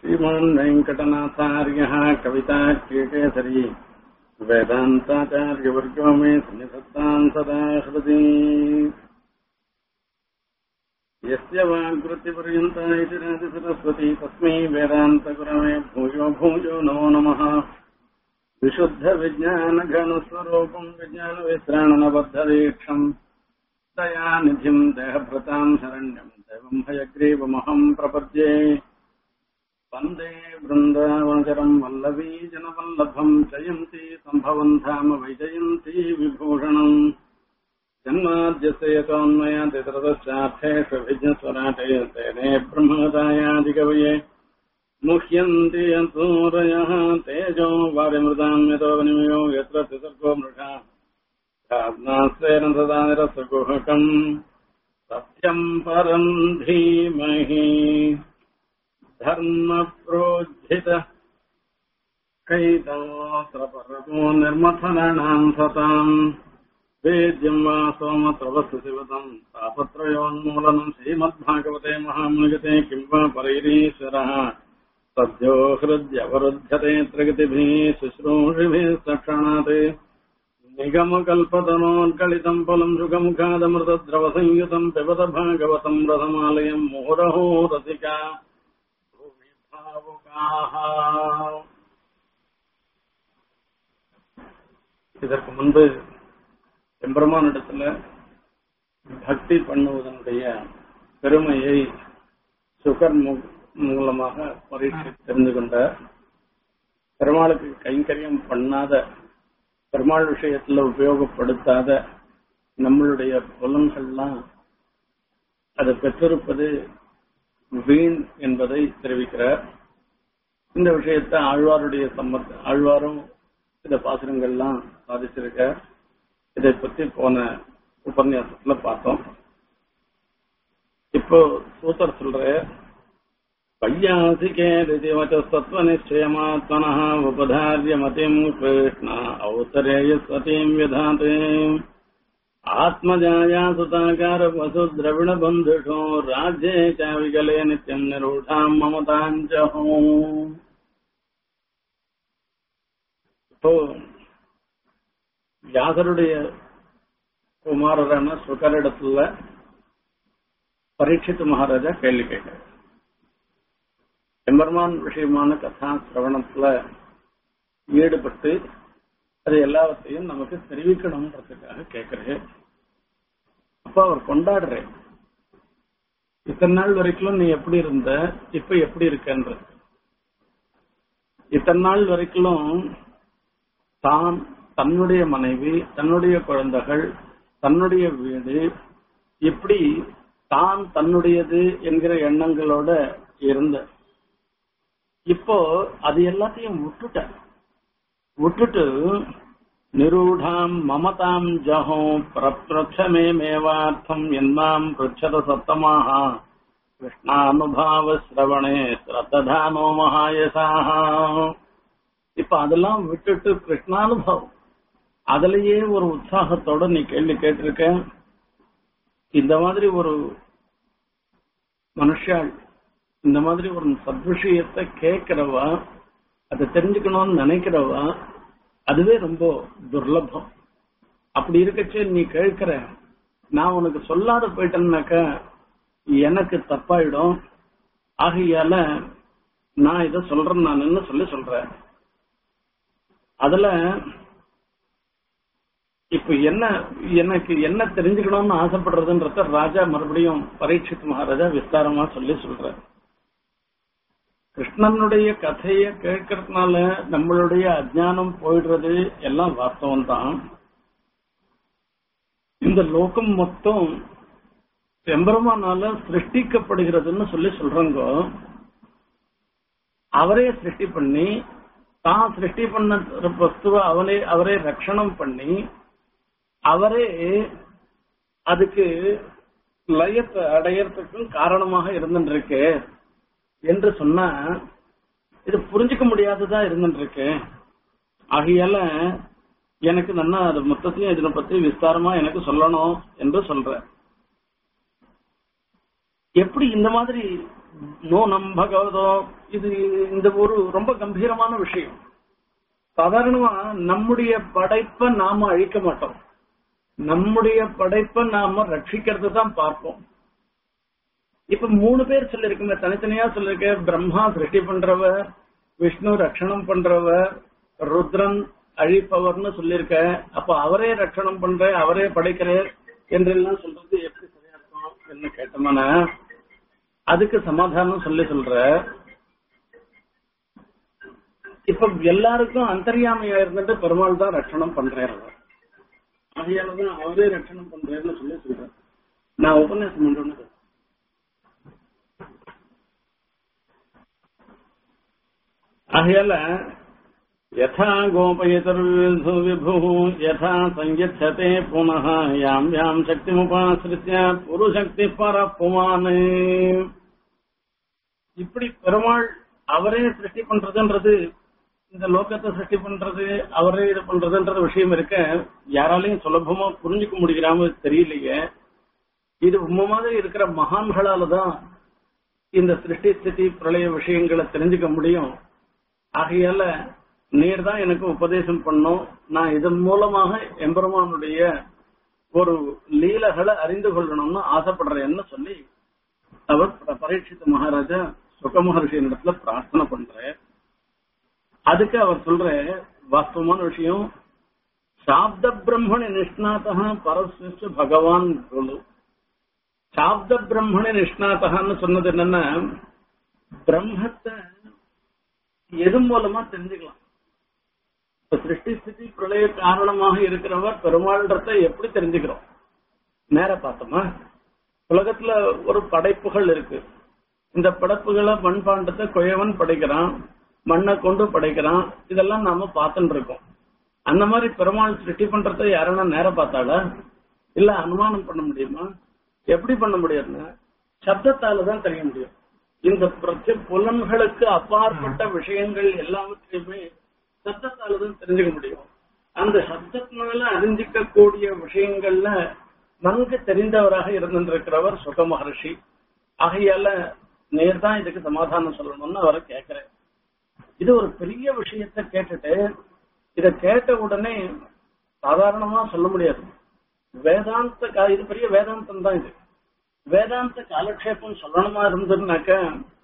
श्रीमान् वेङ्कटनाथार्यः कविताख्यकेसरी वेदान्ताचार्यवर्गो मे सन्निधत्ताम् सदा हृदि यस्य वाग्वृत्तिपर्यन्ता इति राजसरस्वती तस्मै वेदान्तगुरवे भूयो भूयो नमो नमः विशुद्धविज्ञानघनस्वरूपम् विज्ञानविश्राणनबद्धदीक्षम् दयानिधिम् देहभृताम् शरण्यम् देवम् हयग्रीवमहम् प्रपद्ये वन्दे वृन्दावनचरम् वल्लवी जनवल्लभम् जयन्ती सम्भवम् धाम वैजयन्ती विभूषणम् जन्माद्यसेतोन्मयातितरतश्चार्थेष्वभिज्ञस्वराटे तेने ब्रह्मदायादिकवये मुह्यन्ति यन्तूरयः तेजो वारिमृताम् यतो विनिमयो यत्र त्रिसर्गो मृषा ध्यात्नास्तेन सदा निरसगुहकम् सत्यम् परम् धीमहि धर्मप्रोज्झित कैतोऽत्र परमो निर्मथनानाम् सताम् वेद्यम् वा सोमत्र वस्तु शिवतम् तापत्रयोन्मूलनम् श्रीमद्भागवते महामुनिगते किम् वा परैरीश्वरः सद्यो हृद्यवरुध्यते त्रिगतिभिः शुश्रूषिभिः सक्षणात् निगमकल्पतनोत्कलितम् फलम् सुखमुखादमृतद्रवसंयुतम् पिबत भागवतम् रथमालयम् मुहुरहो रसिका भूमिभावुकाः இதற்கு முன்பு எம்பெருமானிடத்துல பக்தி பண்ணுவதனுடைய பெருமையை சுகர் மூலமாக பரீட்சை தெரிந்து கொண்ட பெருமாளுக்கு கைங்கரியம் பண்ணாத பெருமாள் விஷயத்துல உபயோகப்படுத்தாத நம்மளுடைய புலன்கள்லாம் அதை பெற்றிருப்பது வீண் என்பதை தெரிவிக்கிறார் இந்த விஷயத்தை ஆழ்வாருடைய சம்மத் ஆழ்வாரும் இந்த பாசுரங்கள்லாம் சாதிச்சிருக்க இதை பத்தி போன உபன்யாசத்துல பார்த்தோம் இப்போ சூத்தர் சொல்ற பையாசிகே திவச்ச நிச்சயமாத்மன உபதாரிய மதிம் கிருஷ்ண ஔத்தரேய சதீம் விதாதே ஆத்மஜாயா சுதாகார வசு திரவிண பந்துஷோ ராஜ்யே சாவிகலே நித்தியம் நிரூடாம் மமதாஞ்சஹோ இப்போ வியாசருடைய குமாரரான சுகரிடத்துல பரீட்சித்து மகாராஜா கேள்வி கேட்கிறார் எம்பெருமான் விஷயமான கதா சிரவணத்துல ஈடுபட்டு அது எல்லாவற்றையும் நமக்கு தெரிவிக்கணும்ன்றதுக்காக கேட்கிறேன் அப்ப அவர் கொண்டாடுறேன் இத்தனை நாள் வரைக்கும் நீ எப்படி இருந்த இப்ப எப்படி இருக்கன்ற இத்தனை நாள் வரைக்கும் தான் தன்னுடைய மனைவி தன்னுடைய குழந்தைகள் தன்னுடைய வீடு இப்படி தான் தன்னுடையது என்கிற எண்ணங்களோட இருந்த இப்போ அது எல்லாத்தையும் விட்டுட்ட விட்டுட்டு நிரூடாம் மமதாம் ஜஹோ பிரப்ரட்சமே மேவார்த்தம் என்னாம் பிருச்சத சத்தமாக கிருஷ்ணானுபாவ சிரவணே ஸ்ரத்ததானோ மகாயசாக இப்ப அதெல்லாம் விட்டுட்டு கிருஷ்ணானுபவம் அதுலயே ஒரு உற்சாகத்தோட நீ கேள்வி கேட்டிருக்க இந்த மாதிரி ஒரு மனுஷாள் இந்த மாதிரி ஒரு சத்விஷயத்தை கேட்கிறவா அதை தெரிஞ்சுக்கணும்னு நினைக்கிறவா அதுவே ரொம்ப துர்லபம் அப்படி இருக்கச்சு நீ கேட்கிற நான் உனக்கு சொல்லாத போயிட்டேன்னாக்க எனக்கு தப்பாயிடும் ஆகையால நான் இதை சொல்றேன் நான் என்ன சொல்லி சொல்றேன் அதுல இப்ப என்ன எனக்கு என்ன தெரிஞ்சுக்கணும்னு ஆசைப்படுறதுன்றத ராஜா மறுபடியும் பரீட்சித் மகாராஜா விஸ்தாரமா சொல்லி சொல்ற கிருஷ்ணனுடைய கதைய கேட்கறதுனால நம்மளுடைய அஜானம் போயிடுறது எல்லாம் வாஸ்தவம் தான் இந்த லோகம் மொத்தம் எம்பெருமானால சிருஷ்டிக்கப்படுகிறதுன்னு சொல்லி சொல்றாங்க அவரே சிருஷ்டி பண்ணி தான் சிருஷ்டி பண்ண வஸ்துவ அவனே அவரே ரட்சணம் பண்ணி அவரே அதுக்கு லயத்தை அடையறதுக்கும் காரணமாக இருந்துருக்கு என்று சொன்னா இது புரிஞ்சுக்க முடியாததா இருந்துருக்கு ஆகையால எனக்கு நல்லா அது மொத்தத்தையும் இதனை பத்தி விஸ்தாரமா எனக்கு சொல்லணும் என்று சொல்ற எப்படி இந்த மாதிரி நூனம் பகவதோ இது இந்த ஒரு ரொம்ப கம்பீரமான விஷயம் சாதாரணமா நம்முடைய படைப்பை நாம அழிக்க மாட்டோம் நம்முடைய படைப்பை நாம ரட்சிக்கிறது தான் பார்ப்போம் இப்ப மூணு பேர் சொல்லிருக்குங்க தனித்தனியா சொல்லிருக்க பிரம்மா சிருஷ்டி பண்றவர் விஷ்ணு ரட்சணம் பண்றவர் ருத்ரன் அழிப்பவர்னு சொல்லியிருக்க அப்ப அவரே ரட்சணம் பண்ற அவரே படைக்கிறார் என்றெல்லாம் சொல்றது எப்படி சரியா இருக்கும் என்ன கேட்டோம்னா அதுக்கு சமாதானம் சொல்லி சொல்ற இப்ப எல்லாருக்கும் அந்தர்யாமையா இருந்துட்டு பெருமாள் தான் ரட்சணம் பண்றாரு அவர் அதையாலதான் அவரே ரட்சணம் பண்றாருன்னு சொல்லி சொல்றேன் நான் உபன்யாசம் பண்றேன்னு ஆகையால யதா கோபயதர்விது விபு யதா சங்கச்சதே புனः யாம் யாம் சக்திமுபாசிரித்ய புருஷக்தி பரப்புமானு இப்படி பெருமாள் அவரே சிருஷ்டி பண்றதுன்றது இந்த லோகத்தை சிருஷ்டி பண்றது அவரே இது பண்றதுன்றது விஷயம் இருக்க யாராலையும் சுலபமா புரிஞ்சுக்க முடிகிறாம தெரியலையே இது உண்மை மாதிரி இருக்கிற மகான்களால தான் இந்த சிருஷ்டி ஸ்திதி பிரளய விஷயங்களை தெரிஞ்சுக்க முடியும் ஆகையால நீர் தான் எனக்கு உபதேசம் பண்ணும் நான் இதன் மூலமாக எம்பெருமானுடைய ஒரு லீலைகளை அறிந்து கொள்ளணும்னு ஆசைப்படுறேன்னு சொல்லி அவர் பரீட்சித்த மகாராஜா சுக மகர்ஷியினிடத்துல பிரார்த்தனை பண்ற அதுக்கு அவர் சொல்ற வாஸ்தவமான விஷயம் சாப்த பிரம்மணி நிஷ்ணாத்தா பரஸ்மிச்சு பகவான் குரு சாப்த பிரம்மணி நிஷ்ணாத்தகான்னு சொன்னது என்னன்னா பிரம்மத்தை எது மூலமா தெரிஞ்சுக்கலாம் இப்ப சிருஷ்டி ஸ்திதி பிரளய காரணமாக இருக்கிறவர் பெருமாள்ன்றத எப்படி தெரிஞ்சுக்கிறோம் நேர பார்த்தோமா உலகத்துல ஒரு படைப்புகள் இருக்கு இந்த படைப்புகளை மண்பாண்டத்தை குயவன் படைக்கிறான் மண்ணை கொண்டு படைக்கிறான் இதெல்லாம் நாம பார்த்துட்டு இருக்கோம் அந்த மாதிரி பெருமாள் சிருஷ்டி பண்றத யாரனா நேர பார்த்தாளா இல்ல அனுமானம் பண்ண முடியுமா எப்படி பண்ண முடியும்னா சப்தத்தால தான் தெரிய முடியும் இந்த பிரச்ச புலன்களுக்கு அப்பாற்பட்ட விஷயங்கள் எல்லாவற்றையுமே சப்தத்தால தான் தெரிஞ்சுக்க முடியும் அந்த சப்தத்தினால அறிஞ்சிக்க கூடிய விஷயங்கள்ல நன்கு தெரிந்தவராக இருந்திருக்கிறவர் சுக மகர்ஷி ஆகையால நேர் தான் இதுக்கு சமாதானம் சொல்லணும்னு அவரை கேட்கிறேன் இது ஒரு பெரிய விஷயத்த கேட்டுட்டு இத கேட்ட உடனே சாதாரணமா சொல்ல முடியாது வேதாந்த கா- இது பெரிய வேதாந்தம் தான் இது வேதாந்த காலக்ஷேபம் சொல்லணுமா இருந்ததுனாக்க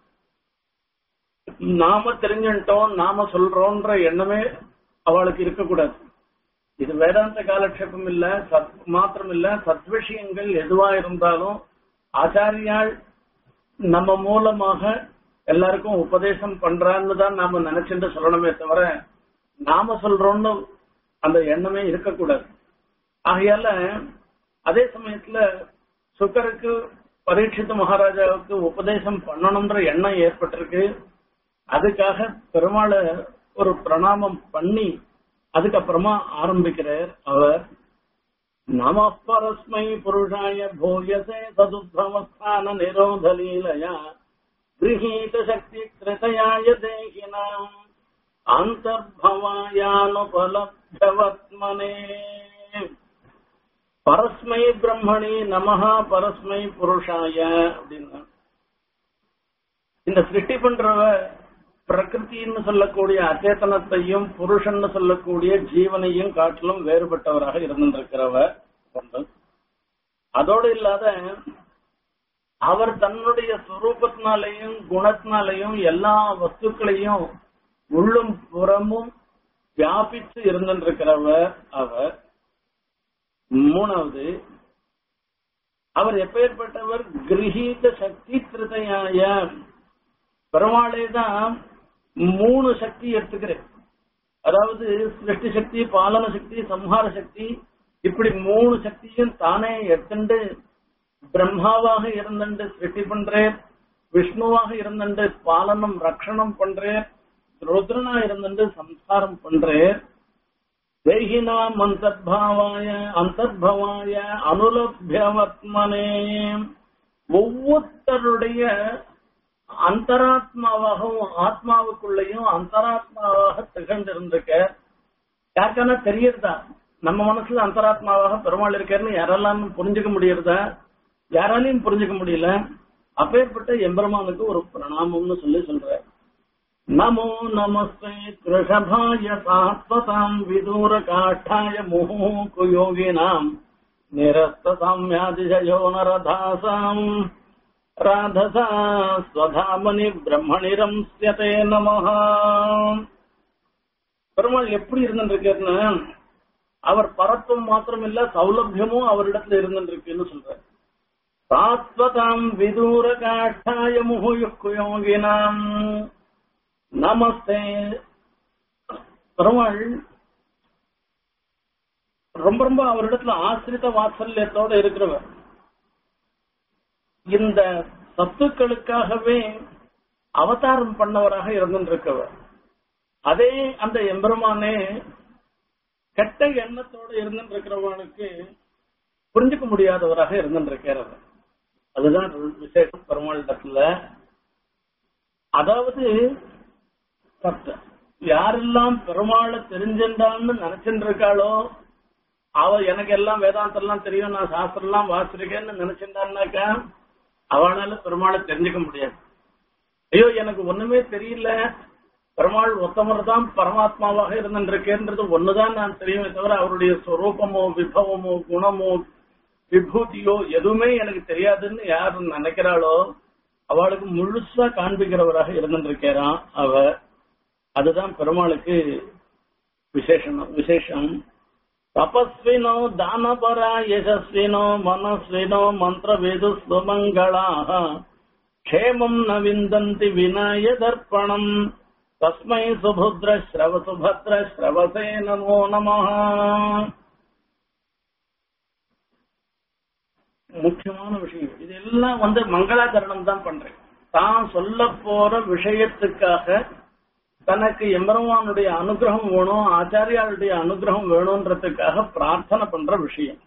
நாம தெரிஞ்சுட்டோம் நாம சொல்றோன்ற எண்ணமே அவளுக்கு இருக்கக்கூடாது இது வேதாந்த காலக்ஷேபம் இல்ல சத் மாத்திரம் இல்ல சத்விஷயங்கள் எதுவா இருந்தாலும் ஆச்சாரியால் நம்ம மூலமாக எல்லாருக்கும் உபதேசம் பண்றான்னு தான் நாம நினைச்சுட்டு சொல்லணுமே தவிர நாம சொல்றோம்னு அந்த எண்ணமே இருக்கக்கூடாது ஆகையால அதே சமயத்துல சுக்கருக்கு பரீட்சித்த மகாராஜாவுக்கு உபதேசம் பண்ணணும்ன்ற எண்ணம் ஏற்பட்டிருக்கு அதுக்காக பெருமாளை ஒரு பிரணாமம் பண்ணி அதுக்கப்புறமா ஆரம்பிக்கிறார் அவர் நம பரஸ்மை புருஷாய பூயசே சதுத்வமஸ்தான நிரோத லீலயா गृहीत शक्ति कृतयाय देहिनाम् अन्तर्भवायानुपलभ्यवत्मने பரஸ்மை பிரம்மணி நமஹா பரஸ்மை புருஷாய அப்படின்னா இந்த சிருஷ்டி பண்றவ பிரகிருத்தின்னு சொல்லக்கூடிய அச்சேதனத்தையும் புருஷன்னு சொல்லக்கூடிய ஜீவனையும் காட்டிலும் வேறுபட்டவராக இருந்திருக்கிறவ ஒன்று அதோடு இல்லாத அவர் தன்னுடைய சுரூபத்தினாலையும் குணத்தினாலையும் எல்லா வஸ்துக்களையும் உள்ளும் புறமும் வியாபித்து இருந்திருக்கிறவர் அவர் மூணாவது அவர் எப்பேற்பட்டவர் கிரகீத சக்தி திருதையாய பெருமாளே தான் மூணு சக்தி எடுத்துக்கிறேன் அதாவது சிருஷ்டி சக்தி பாலன சக்தி சம்ஹார சக்தி இப்படி மூணு சக்தியும் தானே எடுத்துண்டு பிரம்மாவாக இருந்துண்டு சிருஷ்டி பண்றேன் விஷ்ணுவாக இருந்துண்டு பாலனம் ரக்ஷணம் பண்றேன் ருத்ரனா இருந்துண்டு சம்சாரம் பண்றேன் தேகினாம் அந்தர்பாவாய அந்தர்பவாய அனுலபியவத்மனே ஒவ்வொருத்தருடைய அந்தராத்மாவாகவும் ஆத்மாவுக்குள்ளேயும் அந்தராத்மாவாக திகழ்ந்திருந்திருக்க யாருக்கான தெரியறதா நம்ம மனசுல அந்தராத்மாவாக பெருமாள் இருக்காருன்னு யாரெல்லாம் புரிஞ்சுக்க முடியறதா யாராலையும் புரிஞ்சுக்க முடியல அப்பேற்பட்ட எம்பெருமானுக்கு ஒரு பிரணாமம்னு சொல்லி சொல்ற நமோ நமஸ்தே கிருஷபாய சாத்வதாம் விதூர காட்டாய முஹூக்கு யோகினாம் நிரஸ்த சாமியாதிஜயோ நரதாசாம் ராதசா ஸ்வதாமணி பிரம்மணி ரம்ஸ்யதே நமஹ பெருமாள் எப்படி இருந்துருக்காருன்னா அவர் பரத்துவம் மாத்திரம் இல்ல சௌலபியமும் அவரிடத்துல இருந்துருக்குன்னு சொல்றார் சாத்வதாம் விதூர காட்டாய முகுயுக்குயோகினாம் நமஸ்தே பெருமாள் ரொம்ப ரொம்ப அவரிடத்துல ஆசிரித வாத்சல்யத்தோட இருக்கிறவர் இந்த சத்துக்களுக்காகவே அவதாரம் பண்ணவராக இருந்திருக்கவர் அதே அந்த எம்பெருமானே கெட்ட எண்ணத்தோட இருந்திருக்கிறவனுக்கு புரிஞ்சுக்க முடியாதவராக இருந்திருக்கிறார் அதுதான் விசேஷம் பெருமாளிடத்துல அதாவது சத்த யாரெல்லாம் பெருமாளை தெரிஞ்சின்றான்னு நினைச்சுட்டு இருக்காளோ அவ எனக்கு எல்லாம் வேதாந்தம் எல்லாம் தெரியும் நான் சாஸ்திரம் எல்லாம் வாசிருக்கேன்னு நினைச்சிருந்தான்னாக்கா அவனால பெருமாளை தெரிஞ்சுக்க முடியாது ஐயோ எனக்கு ஒண்ணுமே தெரியல பெருமாள் ஒத்தமர் தான் பரமாத்மாவாக இருந்திருக்கேன்றது ஒண்ணுதான் நான் தெரியுமே தவிர அவருடைய ஸ்வரூபமோ விபவமோ குணமோ விபூதியோ எதுவுமே எனக்கு தெரியாதுன்னு யார் நினைக்கிறாளோ அவளுக்கு முழுசா காண்பிக்கிறவராக இருந்திருக்கிறான் அவ அதுதான் பெருமாளுக்கு விசேஷம் விசேஷம் தபஸ்வினோ தானபரா யசஸ்வினோ மனஸ்வினோ மந்திரவேது சுமங்களாக க்ஷேமம் ந விந்தந்தி வினய தர்ப்பணம் தஸ்மை சுபுத்ர ஸ்ரவ சுபத்ர ஸ்ரவசே நமோ நம முக்கியமான விஷயம் இதெல்லாம் வந்து மங்களாச்சரணம் தான் பண்றேன் தான் சொல்ல போற விஷயத்துக்காக தனக்கு எம்பெருமானுடைய அனுகிரகம் வேணும் ஆச்சாரியாளுடைய அனுகிரகம் வேணும்ன்றதுக்காக பிரார்த்தனை பண்ற விஷயம்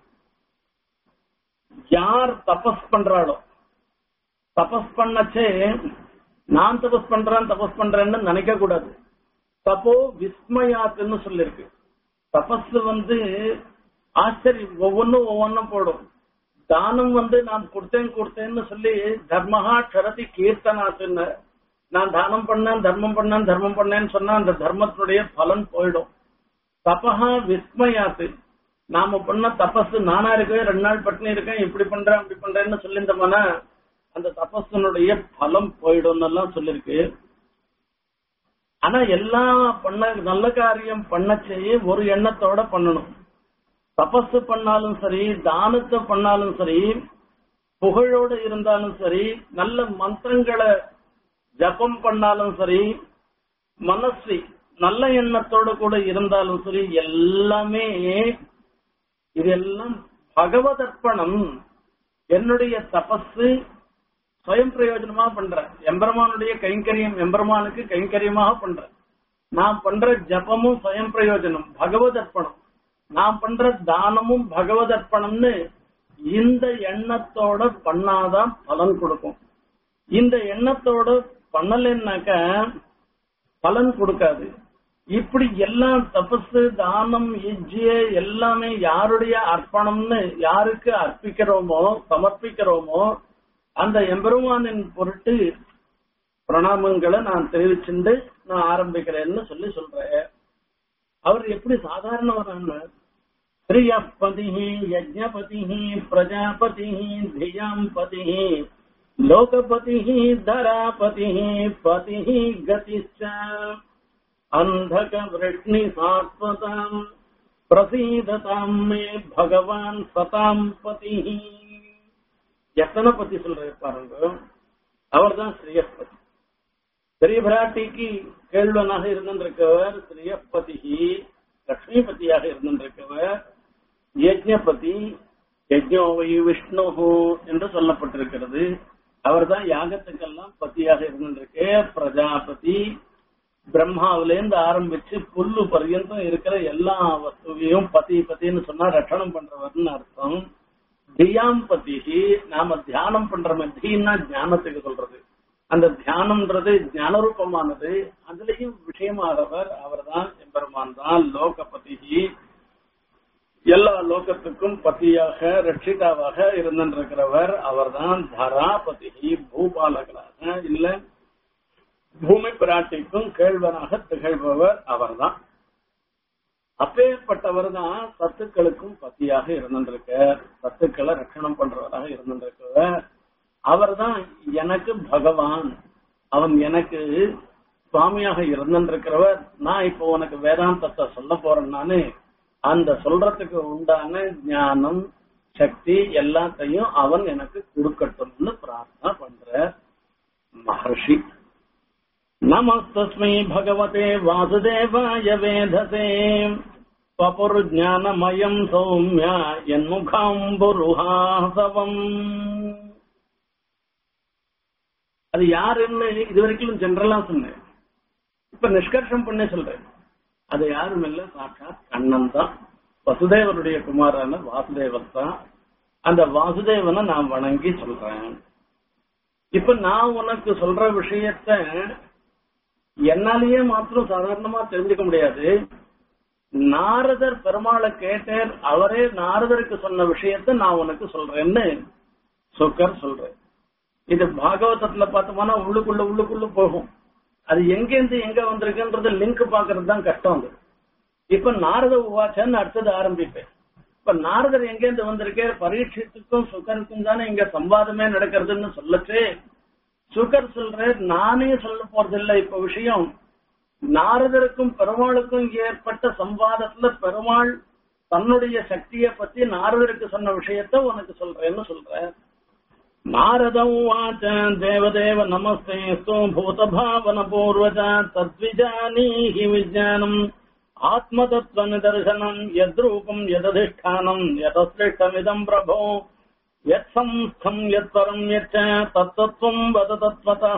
யார் தபஸ் பண்றாளோ தபஸ் பண்ணச்சே நான் தபஸ் பண்றேன் தபஸ் பண்றேன்னு நினைக்க கூடாது தப்போ விஸ்மயாத்துன்னு சொல்லிருக்கு தபஸ் வந்து ஆச்சரியம் ஒவ்வொன்றும் ஒவ்வொன்றும் போடும் தானம் வந்து நான் கொடுத்தேன் கொடுத்தேன்னு சொல்லி தர்மஹா க்ஷரதி கீர்த்தனாத்துன்னு நான் தானம் பண்ணேன் தர்மம் பண்ணேன் தர்மம் பண்ணேன்னு சொன்னா அந்த தர்மத்தினுடைய பலன் போயிடும் தபஹா விஸ்மயாத்து நாம பண்ண தபஸ் நானா இருக்கவே ரெண்டு நாள் பட்டினி இருக்கேன் இப்படி பண்றேன் அப்படி பண்றேன்னு சொல்லியிருந்தோம்னா அந்த தபஸனுடைய பலம் போயிடும் எல்லாம் சொல்லிருக்கு ஆனா எல்லாம் பண்ண நல்ல காரியம் பண்ணச்சே ஒரு எண்ணத்தோட பண்ணணும் தபஸ் பண்ணாலும் சரி தானத்தை பண்ணாலும் சரி புகழோடு இருந்தாலும் சரி நல்ல மந்திரங்களை ஜபம் பண்ணாலும் சரி மனசு நல்ல எண்ணத்தோட கூட இருந்தாலும் சரி எல்லாமே இதெல்லாம் பகவதர்ப்பணம் என்னுடைய தபஸு சுயம் பிரயோஜனமா பண்றேன் எம்பெருமானுடைய கைங்கரியம் எம்பெருமானுக்கு கைங்கரியமாக பண்றேன் நான் பண்ற ஜபமும் சுயம் பிரயோஜனம் பகவதர்ப்பணம் நான் பண்ற தானமும் பகவதர்ப்பணம்னு இந்த எண்ணத்தோட பண்ணாதான் பலன் கொடுக்கும் இந்த எண்ணத்தோட பண்ணலைன்னாக்க பலன் கொடுக்காது இப்படி எல்லாம் தபசு தானம் இஜ்ஜிய எல்லாமே யாருடைய அர்ப்பணம்னு யாருக்கு அர்ப்பிக்கிறோமோ சமர்ப்பிக்கிறோமோ அந்த எம்பெருமானின் பொருட்டு பிரணாமங்களை நான் தெரிவிச்சுண்டு நான் ஆரம்பிக்கிறேன்னு சொல்லி சொல்றேன் அவர் எப்படி சாதாரணவரான ஸ்ரீயப்பதி யஜ்ஞபதி பிரஜாபதி தியாம் பதி லோகபதி தராபதி பதி கதிச்ச அந்தக விருஷ்ணி சாஸ்வதாம் பிரசீததாம் மே பகவான் சதாம் பதி எத்தனை பத்தி சொல்றாரு பாருங்க அவர் தான் ஸ்ரீயப்பதி பெரிய பிராட்டிக்கு கேள்வனாக இருந்திருக்கவர் ஸ்ரீயப்பதி லக்ஷ்மிபதியாக இருந்திருக்கவர் யஜ்ஞபதி யஜ்ஞோ வை விஷ்ணு என்று சொல்லப்பட்டிருக்கிறது அவர் தான் யாகத்துக்கெல்லாம் பத்தியாக இருந்திருக்கு பிரஜாபதி பிரம்மாவிலேருந்து ஆரம்பிச்சு புல்லு பர்யந்தம் இருக்கிற எல்லா வஸ்துவையும் பதி பத்தின்னு சொன்னா ரட்சணம் பண்றவர்னு அர்த்தம் தியாம் பதி நாம தியானம் பண்றோமே தீன்னா ஞானத்துக்கு சொல்றது அந்த தியானம்ன்றது ஞானரூபமானது அதுலயும் விஷயமானவர் அவர் தான் எம்பெருமான் தான் லோகபதி எல்லா லோகத்துக்கும் பத்தியாக ரட்சிதாவாக இருந்திருக்கிறவர் அவர்தான் தராபதி பூபாலகராக இல்ல பூமி பிராட்டிக்கும் கேழ்வனாக திகழ்பவர் அவர்தான் அப்பேற்பட்டவர் தான் சத்துக்களுக்கும் பத்தியாக இருந்திருக்க சத்துக்களை ரட்சணம் பண்றவராக இருந்திருக்கிறவர் அவர் தான் எனக்கு பகவான் அவன் எனக்கு சுவாமியாக இருந்திருக்கிறவர் நான் இப்போ உனக்கு வேதாந்தத்தை சொல்ல போறேன் நானு அந்த சொல்றதுக்கு உண்டான ஞானம் சக்தி எல்லாத்தையும் அவன் எனக்கு கொடுக்கட்டும்னு பிரார்த்தனை பண்ற மகர்ஷி நமஸ்தஸ்மை பகவதே வாசுதேவாய வேதசே பபுர்ஞானமயம் சௌமிய என் முகாம்புருஹாசவம் அது யாருன்னு இது வரைக்கும் ஜென்ரலா சொன்னேன் இப்ப நிஷ்கர்ஷம் பண்ணே சொல்றேன் அது யாரும் இல்ல சாட்சாத் கண்ணன் தான் வசுதேவனுடைய குமாரான வாசுதேவன் தான் அந்த வாசுதேவனை நான் வணங்கி சொல்றேன் இப்ப நான் உனக்கு சொல்ற விஷயத்த என்னாலேயே மாத்திரம் சாதாரணமா தெரிஞ்சுக்க முடியாது நாரதர் பெருமாளை கேட்டார் அவரே நாரதருக்கு சொன்ன விஷயத்த நான் உனக்கு சொல்றேன்னு சொக்கர் சொல்றேன் இது பாகவதத்துல பார்த்தோம்னா உள்ளுக்குள்ள உள்ளுக்குள்ள போகும் அது எங்கேருந்து எங்க வந்திருக்குன்றது லிங்க் பாக்குறது தான் கஷ்டம் அது இப்ப நாரத உவாச்சன்னு அடுத்தது ஆரம்பிப்பேன் இப்ப நாரதர் எங்கேருந்து வந்திருக்கே பரீட்சத்துக்கும் சுகருக்கும் தானே இங்க சம்வாதமே நடக்கிறதுன்னு சொல்லச்சு சுகர் சொல்ற நானே சொல்ல போறதில்லை இப்ப விஷயம் நாரதருக்கும் பெருமாளுக்கும் ஏற்பட்ட சம்வாதத்துல பெருமாள் தன்னுடைய சக்தியை பத்தி நாரதருக்கு சொன்ன விஷயத்த உனக்கு சொல்றேன்னு சொல்ற நாரத உவாச்ச தேவதேவ நமஸ்தேஸ்து பூதபாவன பூர்வஜ தத்விஜானீஹி விஜானம் ஆத்மதத்வ நிதர்சனம் யத்ரூபம் யததிஷ்டானம் யதசிருஷ்டமிதம் பிரபோ யத் சம்ஸ்தம் யத் பரம் யச்ச தத்தத்துவம் வத தத்வதா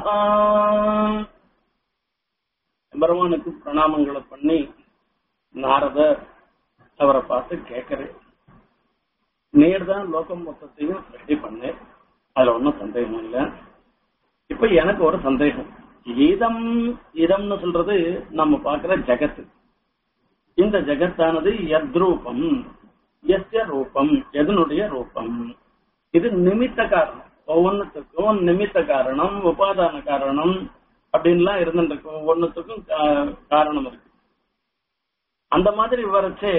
பெருமானுக்கு பிரணாமங்களை பண்ணி நாரதர் அவரை பார்த்து கேட்கிறேன் நேர் தான் லோகம் மொத்தத்தையும் ரெடி பண்ணேன் அதுல ஒன்றும் சந்தேகம் இல்லை இப்ப எனக்கு ஒரு சந்தேகம் இதம் இதம்னு சொல்றது நம்ம பார்க்கிற ஜெகத்து இந்த ஜெகத்தானது எத்ரூபம் எஸ்ய ரூபம் எதனுடைய ரூபம் இது நிமித்த காரணம் ஒவ்வொன்றுத்துக்கும் நிமித்த காரணம் உபாதான காரணம் அப்படின்லாம் இருந்துருக்கு ஒவ்வொன்றுத்துக்கும் காரணம் இருக்கு அந்த மாதிரி வரைச்சே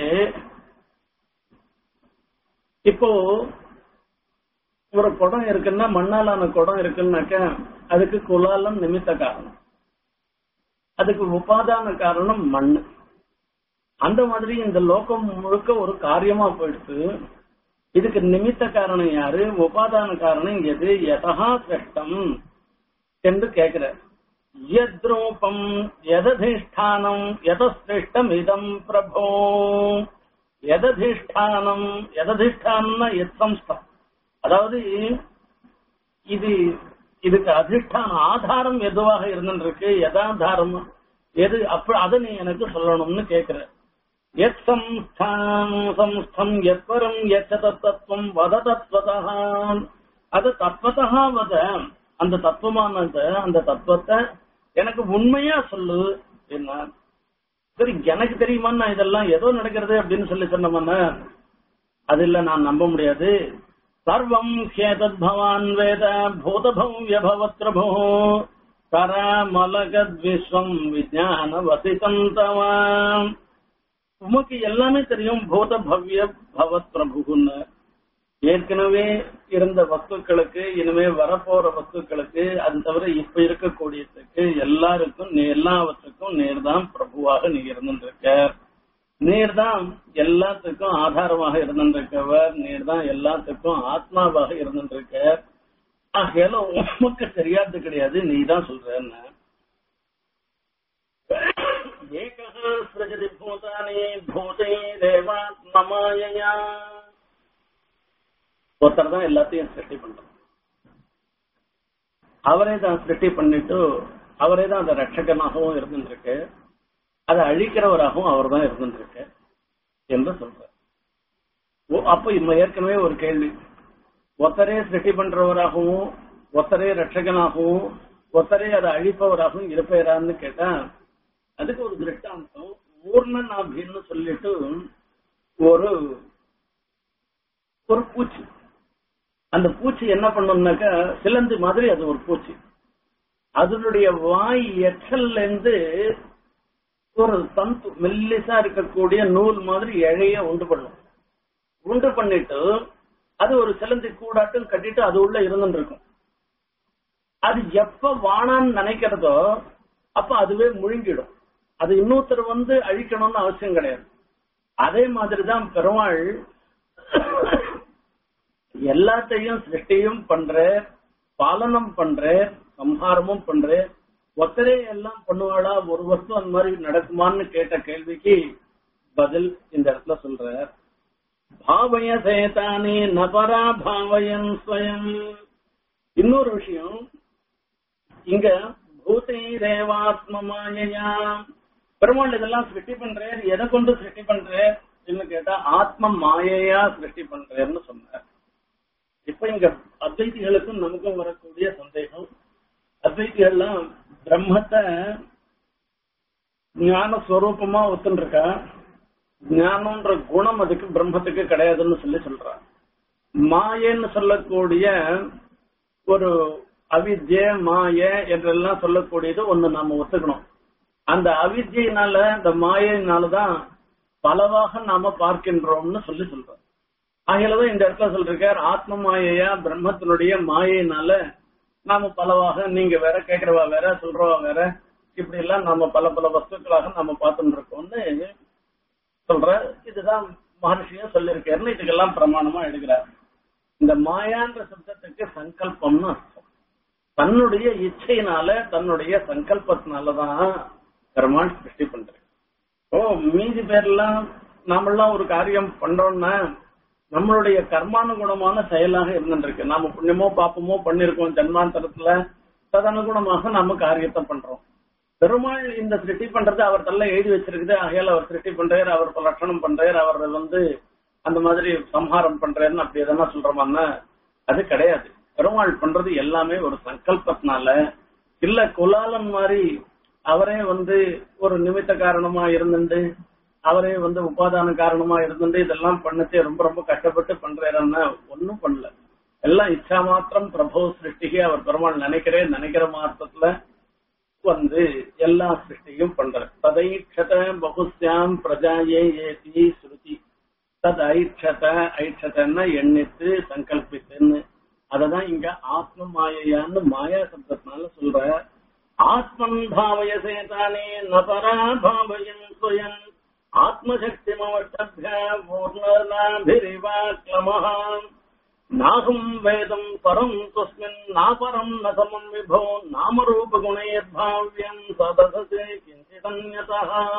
இப்போ ஒரு குடம் இருக்குன்னா மண்ணாலான குடம் இருக்குன்னாக்க அதுக்கு குலாலம் நிமித்த காரணம் அதுக்கு உபாதான காரணம் மண் அந்த மாதிரி இந்த லோகம் முழுக்க ஒரு காரியமா போயிடுச்சு இதுக்கு நிமித்த காரணம் யாரு உபாதான காரணம் எது எதா கஷ்டம் என்று கேட்கிற யத்ரூபம் எததிஷ்டானம் எதசிருஷ்டம் இதம் பிரபோ எததிஷ்டானம் எததிஷ்டானம்னா எத் சம்ஸ்தம் அதாவது இது இதுக்கு அதிஷ்டான ஆதாரம் எதுவாக இருந்துருக்கு எதாதாரம் எது அப்ப அதை நீ எனக்கு சொல்லணும்னு கேக்குற எத் சம்ஸ்தானம் சம்ஸ்தம் எத்வரம் எச்ச தத்துவம் வத தத்வதா அது தத்வதா வத அந்த தத்துவமானது அந்த தத்துவத்தை எனக்கு உண்மையா சொல்லு என்ன சரி எனக்கு தெரியுமா இதெல்லாம் ஏதோ நடக்கிறது அப்படின்னு சொல்லி சொன்னோம்னா அது இல்ல நான் நம்ப முடியாது சர்வம் ஹேதத் பவான் வேத பூதபவ்ய பவத்ரபோ கரமலகத் விஸ்வம் விஜான வசிதம் தவாம் உமக்கு எல்லாமே தெரியும் பூத பவ்ய பவத் பிரபுன்னு ஏற்கனவே இருந்த வஸ்துக்களுக்கு இனிமே வரப்போற வஸ்துக்களுக்கு அது தவிர இப்ப இருக்கக்கூடியதுக்கு எல்லாருக்கும் எல்லாவற்றுக்கும் நேர்தான் பிரபுவாக நீ இருந்துருக்க நீர்தான் எல்லாத்துக்கும் ஆதாரமாக இருந்திருக்கவர் நீர்தான் எல்லாத்துக்கும் ஆத்மாவாக இருந்திருக்க ஆகையால உமக்கு தெரியாது கிடையாது நீ தான் சொல்றன்னு ஏகா சிருஜதி பூதானி பூதை தேவாத்மமாயா ஒருத்தர் தான் எல்லாத்தையும் சிருஷ்டி பண்றார் அவரே தான் சிருஷ்டி பண்ணிட்டு அவரே தான் அந்த ரட்சகனாகவும் இருந்துருக்கு அதை அழிக்கிறவராகவும் அவர் தான் இருந்துருக்கு என்று சொல்றார் அப்ப இப்ப ஏற்கனவே ஒரு கேள்வி ஒத்தரே சிருஷ்டி பண்றவராகவும் ஒத்தரே ரட்சகனாகவும் ஒத்தரே அதை அழிப்பவராகவும் இருப்பாரான்னு கேட்டா அதுக்கு ஒரு திருஷ்டாந்தம் ஊர்ணநாபின்னு சொல்லிட்டு ஒரு ஒரு பூச்சி அந்த பூச்சி என்ன பண்ணும்னாக்கா சிலந்தி மாதிரி அது ஒரு பூச்சி அதனுடைய வாய் எச்சல்ல இருந்து ஒரு தந்து மெல்லிசா இருக்கக்கூடிய நூல் மாதிரி இழைய உண்டு பண்ணும் உண்டு பண்ணிட்டு அது ஒரு சிலந்தி கூடாட்டும் கட்டிட்டு அது உள்ள இருந்துட்டு இருக்கும் அது எப்ப வானான்னு நினைக்கிறதோ அப்ப அதுவே முழுங்கிடும் அது இன்னொருத்தர் வந்து அழிக்கணும்னு அவசியம் கிடையாது அதே மாதிரிதான் பெருமாள் எல்லாத்தையும் சிருஷ்டியும் பண்ற பாலனம் பண்ற சம்ஹாரமும் பண்ற ஒத்தரே எல்லாம் பண்ணுவாளா ஒரு வஸ்து அந்த மாதிரி நடக்குமான்னு கேட்ட கேள்விக்கு பதில் இந்த இடத்துல சொல்ற பாவய சேதானே நபரா பாவயன் ஸ்வயம் இன்னொரு விஷயம் இங்க பூத்தை தேவாத்ம மாயையா பெருமாள் இதெல்லாம் சிருஷ்டி பண்றார் எதை கொண்டு சிருஷ்டி பண்றார் கேட்டா ஆத்ம மாயையா சிருஷ்டி பண்றேன்னு சொன்னார் இப்ப இங்க அத்வைதிகளுக்கும் நமக்கும் வரக்கூடிய சந்தேகம் அத்வைதிகள்லாம் பிரம்மத்தை ஞான ஸ்வரூபமா ஒத்துருக்கா ஞானம்ன்ற குணம் அதுக்கு பிரம்மத்துக்கு கிடையாதுன்னு சொல்லி சொல்றான் மாயன்னு சொல்லக்கூடிய ஒரு அவித்ய மாய என்றெல்லாம் சொல்லக்கூடியது ஒண்ணு நாம ஒத்துக்கணும் அந்த அவித்யினால இந்த மாயினாலதான் பலவாக நாம பார்க்கின்றோம்னு சொல்லி சொல்றோம் ஆகையிலதான் இந்த இடத்துல சொல்றார் ஆத்ம மாயையா பிரம்மத்தினுடைய மாயினால நாம பலவாக நீங்க வேற கேக்குறவா வேற சொல்றவா வேற இப்படி எல்லாம் நாம பல பல வஸ்துக்களாக நாம பார்த்துட்டு இருக்கோம்னு சொல்ற இதுதான் மகர்ஷியும் சொல்லியிருக்காருன்னு இதுக்கெல்லாம் பிரமாணமா எடுக்கிறார் இந்த மாயான்ற சப்தத்துக்கு சங்கல்பம்னு அர்த்தம் தன்னுடைய இச்சையினால தன்னுடைய சங்கல்பத்தினாலதான் பெருமாள் சிருஷ்டி பண்றேன் ஓ மீதி பேர்லாம் நாமெல்லாம் ஒரு காரியம் பண்றோம்னா நம்மளுடைய கர்மானுகுணமான செயலாக இருந்துருக்கு நாம புண்ணியமோ பாப்பமோ பண்ணிருக்கோம் ஜன்மாந்தரத்துல ததனுகுணமாக நாம காரியத்தை பண்றோம் பெருமாள் இந்த சிருஷ்டி பண்றது அவர் தள்ள எழுதி வச்சிருக்குது ஆகையால் அவர் சிருஷ்டி பண்றாரு அவர் லட்சணம் பண்றாரு அவர் வந்து அந்த மாதிரி சம்ஹாரம் பண்றாருன்னு அப்படி எதனா சொல்றோமான்னா அது கிடையாது பெருமாள் பண்றது எல்லாமே ஒரு சங்கல்பத்தினால இல்ல குலாலன் மாதிரி அவரே வந்து ஒரு நிமித்த காரணமா இருந்துட்டு அவரே வந்து உபாதான காரணமா இருந்துட்டு இதெல்லாம் பண்ணச்சே ரொம்ப ரொம்ப கஷ்டப்பட்டு பண்றாருன்னா ஒன்னும் பண்ணல எல்லாம் இச்சா மாத்திரம் பிரபோ சிருஷ்டிக்கு அவர் பெருமாள் நினைக்கிறேன் நினைக்கிற மாத்திரத்துல வந்து எல்லா சிருஷ்டியும் பண்ற ததைக்ஷத பகுஸ்யாம் பிரஜாயே ஏதி ஸ்ருதி தத் ஐட்சத ஐட்சதன்னா எண்ணித்து சங்கல்பித்துன்னு அததான் இங்க ஆத்ம மாயையான்னு மாயா சப்தத்தினால சொல்ற ஆத்மன் பாவயசேதானே நபரா பாவயன் சுயம் ஆத்மசக்திமவட்டபிய பூர்ணநாபிரிவா கிளமஹாம் நாகம் வேதம் பரம் தஸ்மின் நாபரம் ந சமம் விபோ நாமரூபகுணைர்பாவியம் சதசே கிஞ்சிதன்யதா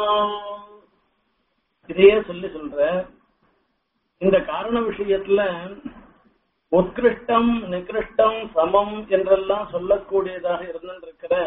இதையே சொல்லி சொல்ற இந்த காரண விஷயத்துல உத்கிருஷ்டம் நிகிருஷ்டம் சமம் என்றெல்லாம் சொல்லக்கூடியதாக இருந்திருக்கிற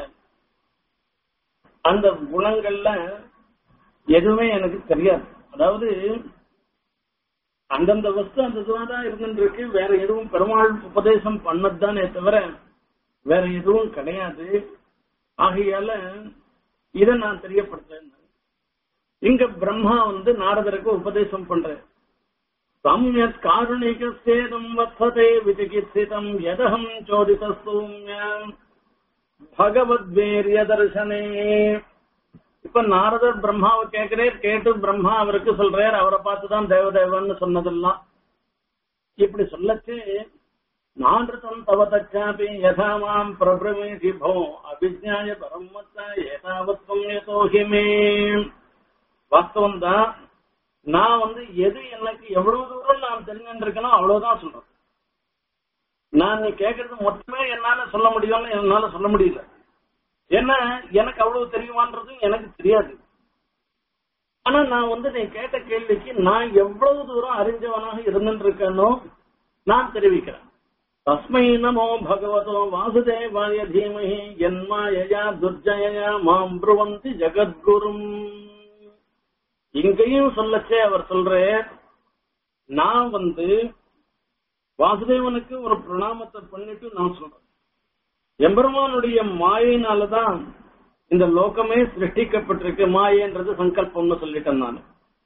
அந்த குணங்கள்ல எதுவுமே எனக்கு தெரியாது அதாவது அந்தந்த வஸ்து அந்த இதுவாதான் இருந்துருக்கு வேற எதுவும் பெருமாள் உபதேசம் பண்ணதுதானே தவிர வேற எதுவும் கிடையாது ஆகையால இதை நான் தெரியப்படுத்துறேன் இங்க பிரம்மா வந்து நாரதருக்கு உபதேசம் பண்ற சம்யத் காருணிக சேதம் வத்சதே விதிகித்சிதம் எதகம் சோதித சௌமியம் பகவத் வீரிய தர்சனே இப்ப நாரதர் பிரம்மாவை கேட்கிறார் கேட்டு பிரம்மா அவருக்கு சொல்றார் அவரை பார்த்துதான் தேவதேவன் சொன்னதெல்லாம் இப்படி சொல்லச்சு நான்ருத்தம் தவ தச்சாபி யதா மாம் பிரபிரமேதி போ அபிஜாய பரமத்த ஏதாவத்வம் யதோஹிமே வாஸ்தவம் தான் நான் வந்து எது எனக்கு எவ்வளவு தூரம் நான் தெரிஞ்சுருக்கணும் அவ்வளவுதான் சொல்றேன் நான் நீ கேட்கறது மொத்தமே என்னால சொல்ல முடியும்னு என்னால சொல்ல முடியல ஏன்னா எனக்கு அவ்வளவு தெரியுமான்றதும் எனக்கு தெரியாது ஆனா நான் வந்து நீ கேட்ட கேள்விக்கு நான் எவ்வளவு தூரம் அறிஞ்சவனாக இருந்துருக்கேனோ நான் தெரிவிக்கிறேன் தஸ்மை நமோ பகவதோ வாசுதேவாய தீமஹி என்மாயயா துர்ஜயா மாம் புருவந்தி ஜெகத்குரும் இங்கேயும் சொல்லச்சே அவர் சொல்றார் நான் வந்து வாசுதேவனுக்கு ஒரு பிரணாமத்தை பண்ணிட்டு நான் சொல்றேன் எம்பெருமானுடைய மாயினாலதான் இந்த லோகமே சிருஷ்டிக்கப்பட்டிருக்கு மாயன்றது சங்கல்பம்னு சொல்லிட்டேன் நான்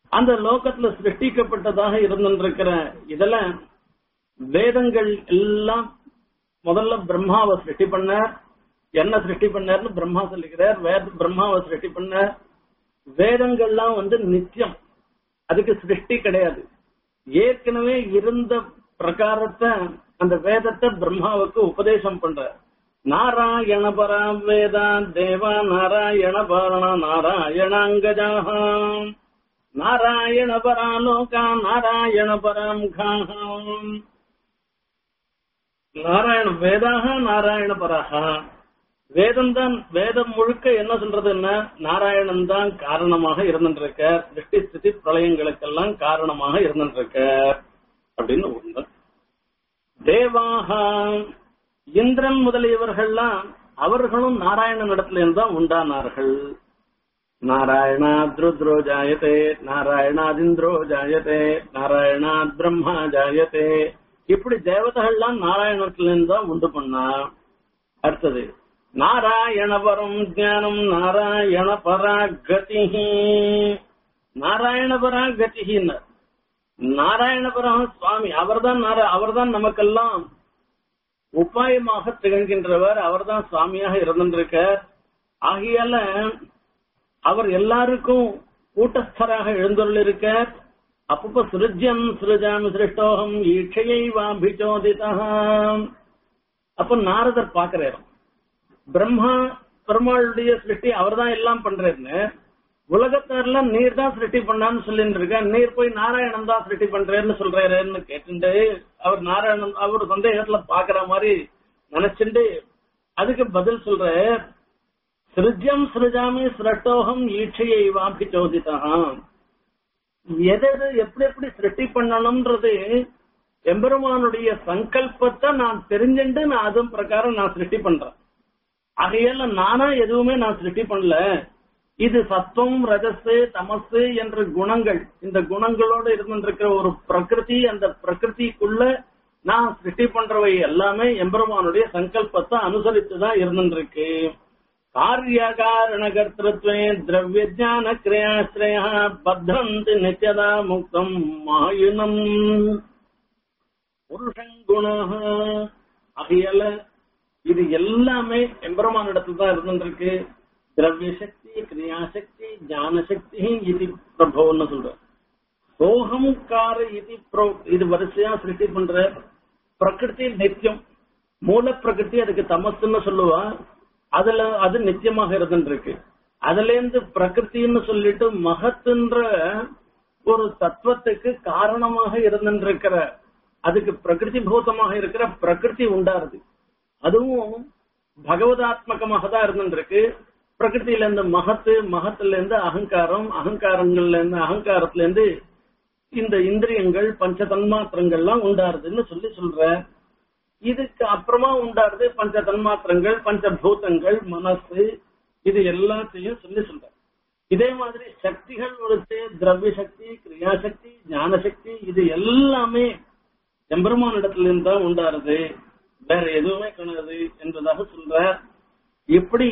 அந்த லோகத்துல சிருஷ்டிக்கப்பட்டதாக இருந்திருக்கிற இதுல வேதங்கள் எல்லாம் முதல்ல பிரம்மாவை சிருஷ்டி பண்ணார் என்ன சிருஷ்டி பண்ணார்னு பிரம்மா சொல்லிக்கிறார் வேத பிரம்மாவை சிருஷ்டி பண்ணார் வேதங்கள்லாம் வந்து நித்தியம் அதுக்கு சிருஷ்டி கிடையாது ஏற்கனவே இருந்த பிரகாரத்தை அந்த வேதத்தை பிரம்மாவுக்கு உபதேசம் பண்ற நாராயண பராம் வேதா தேவா நாராயண பரண நாராயணாங்கஜாம் நாராயண பராலோகா நாராயண பராம் காம் நாராயண வேதாக நாராயண பராகா வேதம் தான் வேதம் முழுக்க என்ன சொல்றதுன்னா நாராயணன் தான் காரணமாக இருந்துருக்க திருஷ்டி ஸ்திதி பிரளயங்களுக்கெல்லாம் காரணமாக இருந்துருக்க அப்படின்னு ஒண்ணு தேவாக இந்திரன் முதலியவர்கள்லாம் அவர்களும் நாராயணன் இடத்துல தான் உண்டானார்கள் நாராயணாத் ருத்ரோ ஜாயதே நாராயணாதிந்திரோ ஜாயதே நாராயணாத் பிரம்மா ஜாயதே இப்படி தேவதைகள்லாம் நாராயணத்திலிருந்து தான் உண்டு பண்ணா அடுத்தது நாராயண பரம் ஜானம் நாராயண பராகதி நாராயண பராகதின்னு நாராயணபுரம் சுவாமி அவர்தான் அவர்தான் நமக்கெல்லாம் உபாயமாக திகழ்கின்றவர் அவர்தான் சுவாமியாக இருந்திருக்க ஆகையால அவர் எல்லாருக்கும் கூட்டஸ்தராக எழுந்துள்ளிருக்க அப்பப்ப சிருஜ்யம் சிருஜாமி சிருஷ்டோகம் ஈட்சையை வாபிச்சோதிதா அப்ப நாரதர் பாக்குறாரு பிரம்மா பெருமாளுடைய சிருஷ்டி அவர்தான் எல்லாம் பண்றாருன்னு உலகத்தார்ல நீர் தான் சிருஷ்டி பண்ணான்னு சொல்லிட்டு இருக்க நீர் போய் நாராயணன் தான் சிருஷ்டி பண்றேன்னு சொல்றாருன்னு கேட்டுட்டு அவர் நாராயணன் அவர் சந்தேகத்துல பாக்குற மாதிரி நினைச்சுட்டு அதுக்கு பதில் சொல்ற சிருஜ்யம் சிருஜாமி சிரட்டோகம் ஈட்சையை வாபி சோதிதான் எது எப்படி எப்படி சிருஷ்டி பண்ணணும்ன்றது எம்பெருமானுடைய சங்கல்பத்தை நான் தெரிஞ்சுட்டு நான் அதுவும் பிரகாரம் நான் சிருஷ்டி பண்றேன் ஆகையால நானா எதுவுமே நான் சிருஷ்டி பண்ணல இது சத்துவம் ரஜஸ் தமசு என்ற குணங்கள் இந்த குணங்களோடு இருந்திருக்கிற ஒரு பிரகிருதி அந்த பிரகிருதிக்குள்ள நான் சிருஷ்டி பண்றவை எல்லாமே எம்பெருமானுடைய சங்கல்பத்தை அனுசரித்து தான் இருந்துருக்கு காரிய காரண கர்த்தத்வே திரவிய ஜான கிரியாஸ்ரயா பத்ரந்தி நித்யதா முக்தம் மாயுனம் புருஷங்குண ஆகையால இது எல்லாமே எம்பெருமான இடத்துல தான் இருந்துருக்கு திரவிய சக்தி கிரியாசக்தி ஞான சக்தி இது பிரபவன்னு சொல்ற சோகம்கார இது இது வரிசையா சிருஷ்டி பண்ற பிரகிருதி நித்தியம் மூல பிரகிருதி அதுக்கு தமசுன்னு சொல்லுவா அதுல அது நித்தியமாக இருந்துருக்கு அதுல இருந்து பிரகிருத்தின்னு சொல்லிட்டு மகத்துன்ற ஒரு தத்துவத்துக்கு காரணமாக இருந்துருக்கிற அதுக்கு பிரகிருதி பூதமாக இருக்கிற பிரகிருதி உண்டாருது அதுவும் பகவதாத்மகமாக தான் இருந்துருக்கு பிரகிருதியில இருந்து மகத்து மகத்துல இருந்து அகங்காரம் அகங்காரங்கள்ல இருந்து அகங்காரத்துல இருந்து இந்த இந்திரியங்கள் பஞ்ச தன்மாத்திரங்கள்லாம் உண்டாருதுன்னு சொல்லி சொல்ற இதுக்கு அப்புறமா உண்டாருது பஞ்ச தன்மாத்திரங்கள் பஞ்சபூதங்கள் மனசு இது எல்லாத்தையும் சொல்லி சொல்ற இதே மாதிரி சக்திகள் ஒருத்தே திரவிய சக்தி கிரியாசக்தி ஞான சக்தி இது எல்லாமே எம்பெருமான் இடத்துல இருந்து தான் உண்டாருது வேற எதுவுமே கிடையாது என்பதாக சொல்ற இப்படி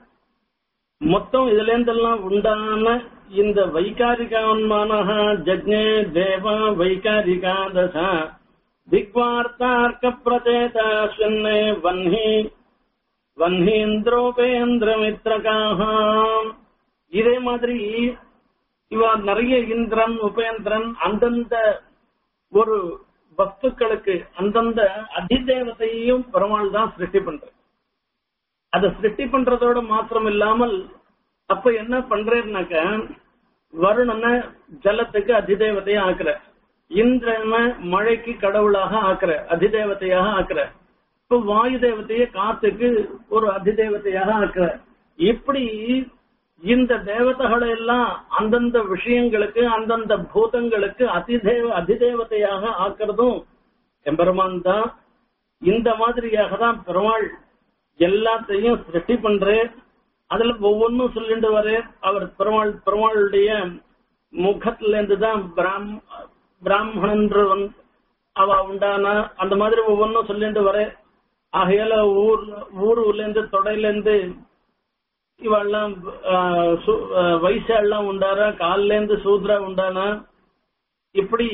மொத்தம் இதுல இருந்தெல்லாம் உண்டான இந்த வைகாரிகான்மான ஜக்ஞே தேவ வைகாரிகா தசா திக்வார்த்தார்க்க பிரச்சேதாஸ்வன்னே வன்னி வன்னீந்திரோபேந்திர மித்ரகாக இதே மாதிரி இவ நிறைய இந்திரன் உபேந்திரன் அந்தந்த ஒரு வஸ்துக்களுக்கு அந்தந்த அதிதேவத்தையும் பெருமாள் தான் சிருஷ்டி பண்ற அதை சிருஷ்டி பண்றதோட மாத்திரம் இல்லாமல் அப்ப என்ன பண்றேன்னாக்க வருணனை ஜலத்துக்கு அதிதேவதையா ஆக்குற இந்திரனை மழைக்கு கடவுளாக ஆக்குற அதிதேவதையாக ஆக்குற இப்ப வாயு தேவதைய காத்துக்கு ஒரு அதிதேவதையாக ஆக்குற இப்படி இந்த தேவதைகளை எல்லாம் அந்தந்த விஷயங்களுக்கு அந்தந்த பூதங்களுக்கு அதிதேவ அதிதேவதையாக ஆக்குறதும் எம்பெருமான் தான் இந்த மாதிரியாக தான் பெருமாள் எல்லாத்தையும் சிருஷ்டி பண்ற அதுல ஒவ்வொன்னும் சொல்லிட்டு வர அவர் பெருமாள் பெருமாளுடைய முகத்துல இருந்து தான் பிராம் பிராமணன்றவன் அவ உண்டானா அந்த மாதிரி ஒவ்வொன்னும் சொல்லிட்டு வர ஆகையால ஊர் ஊர்ல இருந்து தொடையில இருந்து இவெல்லாம் ஆஹ், சு- ஆஹ், வைசாள்லாம் உண்டாரா கால்ல இருந்து சூத்ரா உண்டானா இப்படி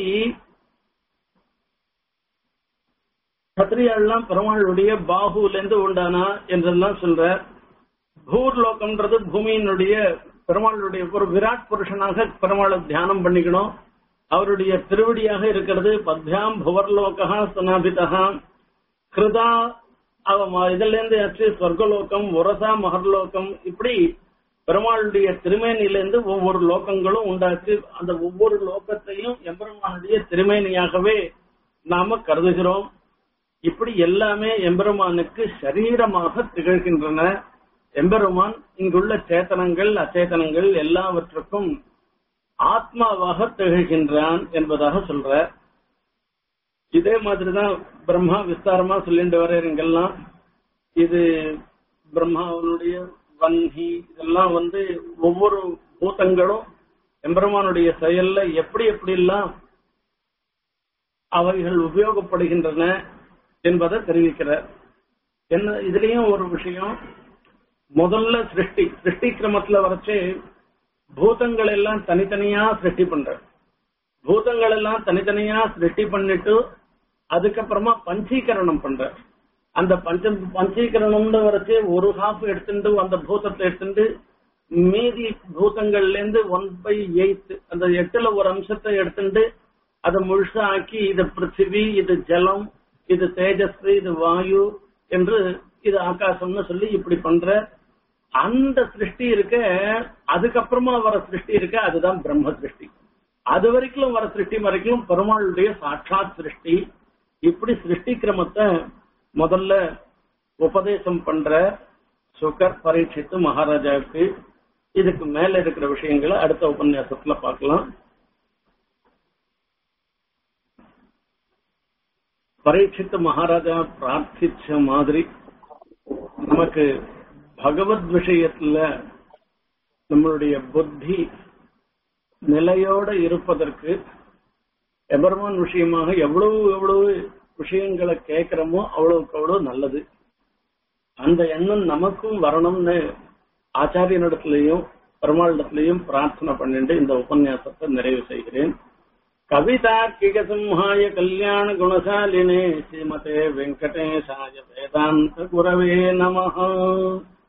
கத்திரியாள்லாம் பெருமாளுடைய பாகுல இருந்து உண்டானா என்றெல்லாம் சொல்ற பூர்லோகம்ன்றது பூமியினுடைய பெருமாளுடைய ஒரு விராட் புருஷனாக பெருமாளை தியானம் பண்ணிக்கணும் அவருடைய திருவடியாக இருக்கிறது பத்யாம் புவர்லோகா சனாபிதா கிருதா அவ ம- இதுல இருந்து ஆச்சு சொர்க்கலோகம் உரசா மகர்லோகம் இப்படி பெருமாளுடைய திருமேனியிலிருந்து ஒவ்வொரு லோகங்களும் உண்டாச்சு அந்த ஒவ்வொரு லோகத்தையும் எம்பெருமானுடைய திருமேனியாகவே நாம கருதுகிறோம் இப்படி எல்லாமே எம்பெருமானுக்கு சரீரமாக திகழ்கின்றன எம்பெருமான் இங்குள்ள சேத்தனங்கள் அச்சேதனங்கள் எல்லாவற்றுக்கும் ஆத்மாவாக திகழ்கின்றான் என்பதாக சொல்ற இதே மாதிரிதான் பிரம்மா விஸ்தாரமா சொல்லிட்டு வர்றீங்கெல்லாம் இது பிரம்மாவனுடைய வன்ஹி இதெல்லாம் வந்து ஒவ்வொரு பூதங்களும் எம்பெருமானுடைய செயல்ல எப்படி எப்படி எல்லாம் அவைகள் உபயோகப்படுகின்றன என்பதை தெரிவிக்கிறார் என்ன இதுலயும் ஒரு விஷயம் முதல்ல சிருஷ்டி சிருஷ்டி கிரமத்துல வரைச்சு பூதங்கள் எல்லாம் தனித்தனியா சிருஷ்டி பண்ற பூதங்கள் எல்லாம் தனித்தனியா சிருஷ்டி பண்ணிட்டு அதுக்கப்புறமா பஞ்சீகரணம் பண்ற அந்த பஞ்ச பஞ்சீகரணம்னு வரைச்சு ஒரு ஹாஃப் எடுத்துட்டு அந்த பூதத்தை எடுத்துட்டு மீதி பூதங்கள்ல இருந்து ஒன் பை எயித் அந்த எட்டுல ஒரு அம்சத்தை எடுத்துட்டு அதை முழுசா ஆக்கி இது பிருத்திவி இது ஜலம் இது தேஜஸ் இது வாயு என்று இது ஆகாசம்னு சொல்லி இப்படி பண்ற அந்த சிருஷ்டி இருக்க அதுக்கப்புறமா வர சிருஷ்டி இருக்க அதுதான் பிரம்ம சிருஷ்டி அது வரைக்கும் வர சிருஷ்டி வரைக்கும் பெருமாளுடைய சாட்சாத் சிருஷ்டி இப்படி சிருஷ்டி கிரமத்தை முதல்ல உபதேசம் பண்ற சுகர் பரீட்சித்து மகாராஜாவுக்கு இதுக்கு மேல இருக்கிற விஷயங்களை அடுத்த உபன்யாசத்துல பார்க்கலாம் பரீட்சித்து மகாராஜா பிரார்த்திச்ச மாதிரி நமக்கு பகவத் விஷயத்துல நம்மளுடைய புத்தி நிலையோட இருப்பதற்கு எபெருமான் விஷயமாக எவ்வளவு எவ்வளவு விஷயங்களை கேட்கிறோமோ அவ்வளவுக்கு அவ்வளவு நல்லது அந்த எண்ணம் நமக்கும் வரணும்னு ஆச்சாரியனிடத்திலையும் பெருமாளிடத்திலையும் பிரார்த்தனை பண்ணிட்டு இந்த உபன்யாசத்தை நிறைவு செய்கிறேன் கவிதார்க்கிக சிம்ஹாய கல்யாண குணசாலினே ஸ்ரீமதே வெங்கடேசாய வேதாந்த குரவே நமஹ